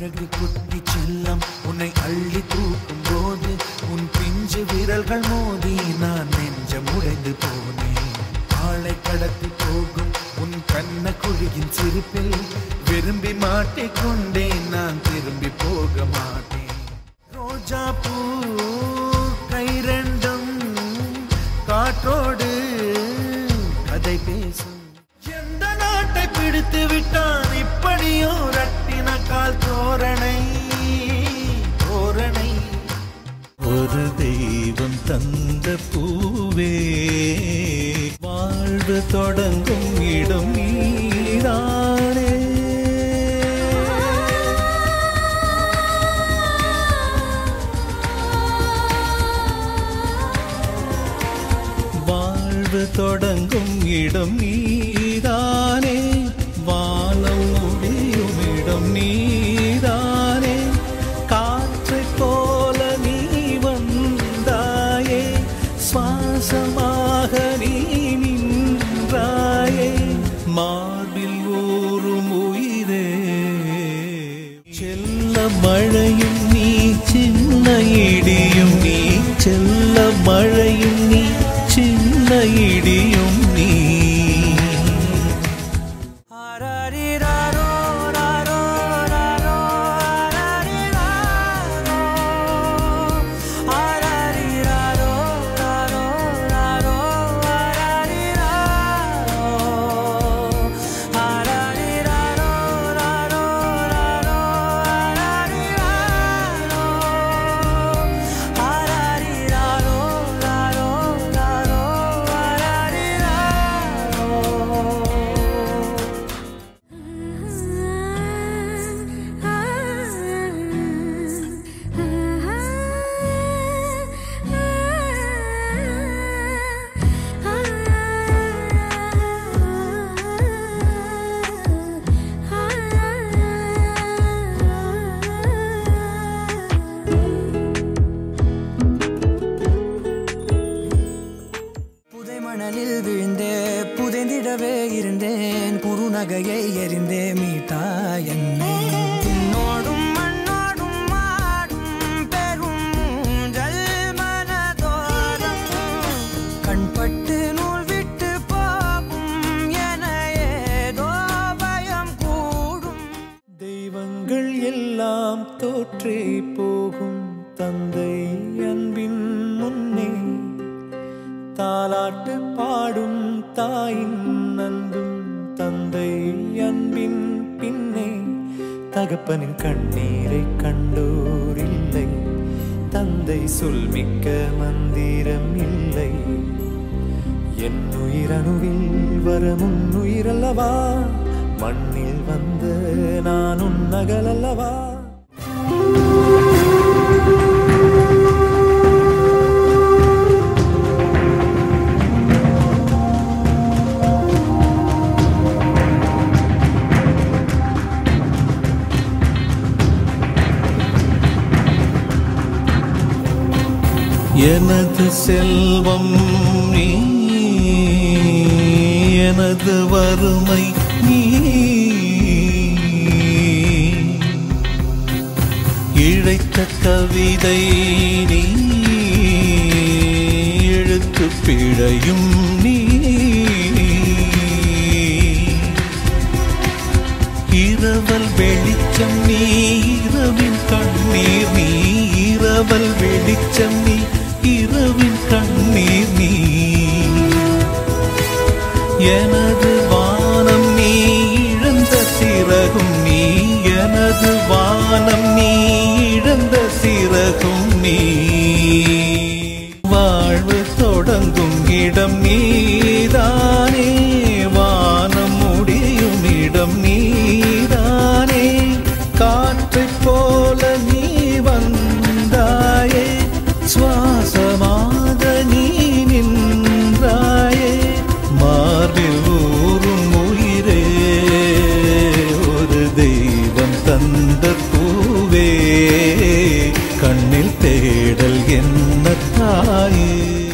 அழகு குட்டி செல்லம் உன்னை அள்ளி தூக்கும் போது உன் பிஞ்சு விரல்கள் மோதி நான் நெஞ்சம் உடைந்து போனேன் ஆளை கடத்தி போகும் உன் கண்ண குழியின் சிரிப்பில் விரும்பி மாட்டிக்கொண்டேன் நான் திரும்பி போக மாட்டேன் ரோஜா பூ கை ரெண்டும் காற்றோடு கதை பேசும் எந்த நாட்டை பிடித்து விட்டான் இப்படியோ ரட்டின கால் தோரணை தோரணை ஒரு தெய்வம் தந்த பூவே வாழ்வு தொடங்கும் இடம் நீதானே வாழ்வு தொடங்கும் இடம் நீதானே வானம் முடியும் இடம் நீதானே காற்றைப் போல நீ வந்தாயே சுவாசமாக நீ நின்றாயே மார்பில் ஊறும் உயிரே செல்ல மழையும் நீ சின்ன இடியும் நீ செல்ல மழையும் நீ சின்ன இடியும் நீ புதை மணலில் விழுந்தே புதைந்திடவே இருந்தேன் குறுநகையை எறிந்தே மீட்டா என்னை உன்னோடும் மண்ணோடும் மாடும் பெரும் ஊஞ்சல் மனதோரம் கண்பட்டு நூல் விட்டு போகும் என ஏதோ பயம் கூடும் தெய்வங்கள் எல்லாம் தோற்றே போகும் தந்தை அன்பின் முன்னே தாலாட்டு பாடும் தாயின் அன்பும் தந்தை அன்பின் பின்னே தகப்பனின் கண்ணீரை கண்டோர் இல்லை தந்தை சொல்மிக்க மந்திரம் இல்லை என் உயிரணுவில் வர முன்னுயிரல்லவா மண்ணில் வந்த நான் உன் நகலல்லவா எனது செல்வம் நீ எனது வறுமை நீ இழைத்த கவிதை நீ எழுத்து பிழையும் நீ இரவல் வெளிச்சம் நீ இரவின் கண்ணீர் நீ இரவல் வெளிச்சம் நீ இரவின் கண்ணீர் நீ எனது வானம் நீ இழந்த சிறகும் நீ எனது வானம் நீ இழந்த சிறகும் நீ வாழ்வு தொடங்கும் இடம் நீதானே வானம் முடியும் இடம் நீதானே காற்றைப் போல நீ வந்தாயே சுவாசமாக நீ நின்றாயே மார்பில் ஊறும் உயிரே ஒரு தெய்வம் தந்த பூவே கண்ணில் தேடல் என்ன தாயே